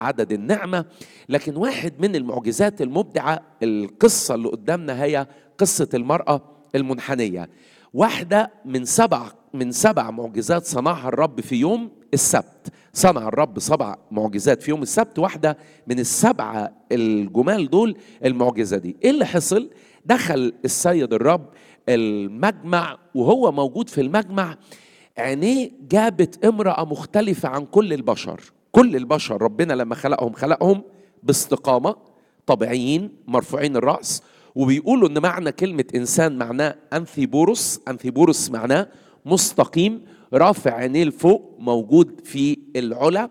عدد النعمة لكن واحد من المعجزات المبدعة القصة اللي قدامنا هي قصة المرأة المنحنية واحدة من سبع من سبع معجزات صنعها الرب في يوم السبت صنع الرب سبع معجزات في يوم السبت واحدة من السبعة الجمال دول المعجزة دي ايه اللي حصل دخل السيد الرب المجمع وهو موجود في المجمع عينيه جابت امرأة مختلفة عن كل البشر كل البشر ربنا لما خلقهم خلقهم باستقامة طبيعيين مرفوعين الرأس وبيقولوا ان معنى كلمة انسان معناه انثيبوروس انثيبوروس معناه مستقيم رافع عينيه لفوق موجود في العلا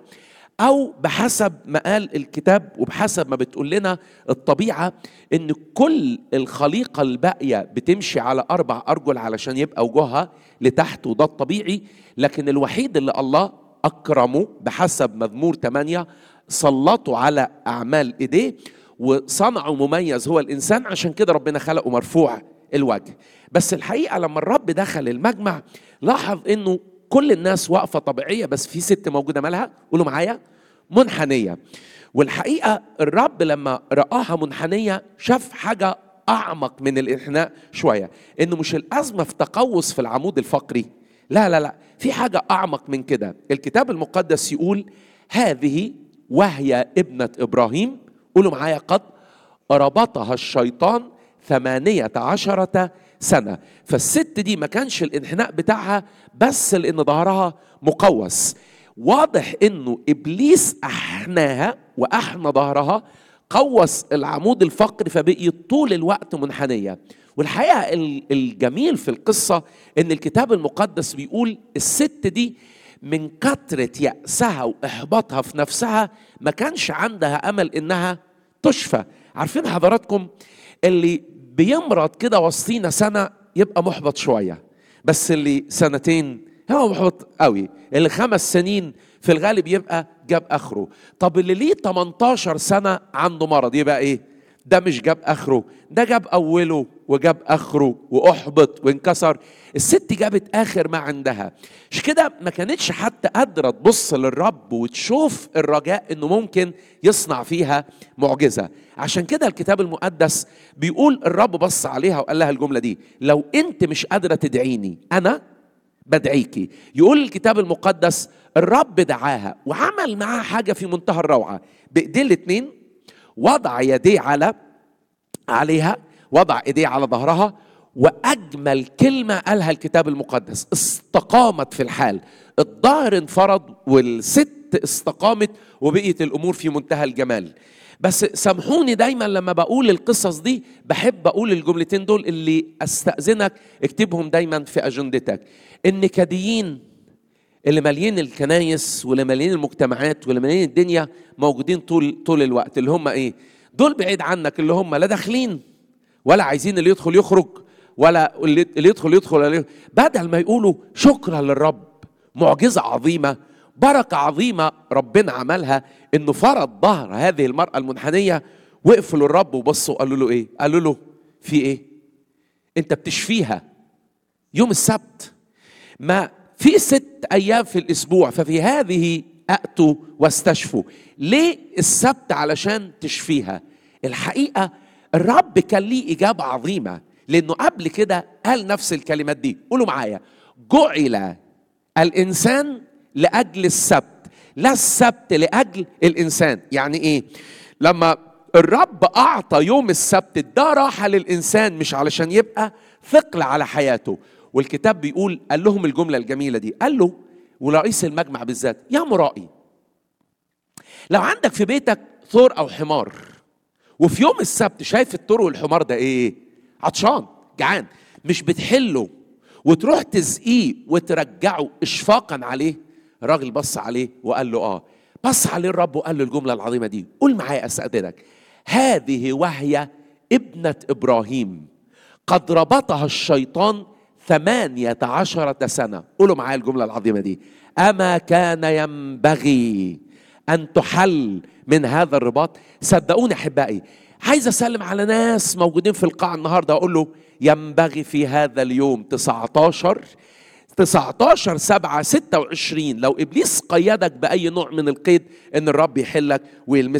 او بحسب ما قال الكتاب وبحسب ما بتقول لنا الطبيعه ان كل الخليقه الباقيه بتمشي على اربع ارجل علشان يبقى وجوهها لتحت وده الطبيعي لكن الوحيد اللي الله اكرمه بحسب مزمور 8 سلطوا على اعمال ايديه وصنعه مميز هو الانسان عشان كده ربنا خلقه مرفوع الوجه بس الحقيقه لما الرب دخل المجمع لاحظ انه كل الناس واقفه طبيعيه بس في ست موجوده مالها قولوا معايا منحنيه والحقيقه الرب لما راها منحنيه شاف حاجه اعمق من الانحناء شويه انه مش الازمه في تقوس في العمود الفقري لا لا لا في حاجه اعمق من كده الكتاب المقدس يقول هذه وهي ابنه ابراهيم قولوا معايا قد ربطها الشيطان ثمانية عشرة سنة فالست دي ما كانش الانحناء بتاعها بس لأن ظهرها مقوس واضح انه ابليس احناها واحنى ظهرها قوس العمود الفقري فبقيت طول الوقت منحنيه والحقيقه الجميل في القصه ان الكتاب المقدس بيقول الست دي من كثره يأسها واحباطها في نفسها ما كانش عندها امل انها تشفى عارفين حضراتكم اللي بيمرض كده وسطينا سنه يبقى محبط شويه بس اللي سنتين هو محبط قوي اللي خمس سنين في الغالب يبقى جاب اخره طب اللي ليه 18 سنه عنده مرض يبقى ايه ده مش جاب اخره ده جاب اوله وجاب اخره واحبط وانكسر الست جابت اخر ما عندها مش كده ما كانتش حتى قادره تبص للرب وتشوف الرجاء انه ممكن يصنع فيها معجزه عشان كده الكتاب المقدس بيقول الرب بص عليها وقال لها الجمله دي لو انت مش قادره تدعيني انا بدعيكي يقول الكتاب المقدس الرب دعاها وعمل معاها حاجه في منتهى الروعه بايديه الاثنين وضع يديه على عليها وضع ايديه على ظهرها واجمل كلمه قالها الكتاب المقدس استقامت في الحال الظهر انفرد والست استقامت وبقيت الامور في منتهى الجمال بس سامحوني دايما لما بقول القصص دي بحب اقول الجملتين دول اللي استاذنك اكتبهم دايما في اجندتك النكديين اللي مالين الكنايس واللي مالين المجتمعات واللي مالين الدنيا موجودين طول طول الوقت اللي هم ايه دول بعيد عنك اللي هم لا داخلين ولا عايزين اللي يدخل يخرج ولا اللي يدخل يدخل بدل ما يقولوا شكرا للرب معجزه عظيمه بركه عظيمه ربنا عملها انه فرض ظهر هذه المراه المنحنيه وقفوا للرب وبصوا قالوا له ايه قالوا له في ايه انت بتشفيها يوم السبت ما في ست ايام في الاسبوع ففي هذه اتوا واستشفوا ليه السبت علشان تشفيها الحقيقه الرب كان ليه اجابه عظيمه لانه قبل كده قال نفس الكلمات دي قولوا معايا جعل الانسان لاجل السبت لا السبت لاجل الانسان يعني ايه لما الرب اعطى يوم السبت ده راحه للانسان مش علشان يبقى ثقل على حياته والكتاب بيقول قال لهم الجمله الجميله دي قال له ورئيس المجمع بالذات يا مرائي لو عندك في بيتك ثور او حمار وفي يوم السبت شايف الثور والحمار ده ايه عطشان جعان مش بتحله وتروح تزقيه وترجعه اشفاقا عليه الراجل بص عليه وقال له اه بص عليه الرب وقال له الجمله العظيمه دي قول معايا استاذنك هذه وهي ابنه ابراهيم قد ربطها الشيطان ثمانية عشرة سنة قولوا معايا الجملة العظيمة دي أما كان ينبغي أن تحل من هذا الرباط صدقوني أحبائي عايز أسلم على ناس موجودين في القاعة النهاردة أقول له ينبغي في هذا اليوم 19 19 7 26 لو ابليس قيدك باي نوع من القيد ان الرب يحلك ويلمسك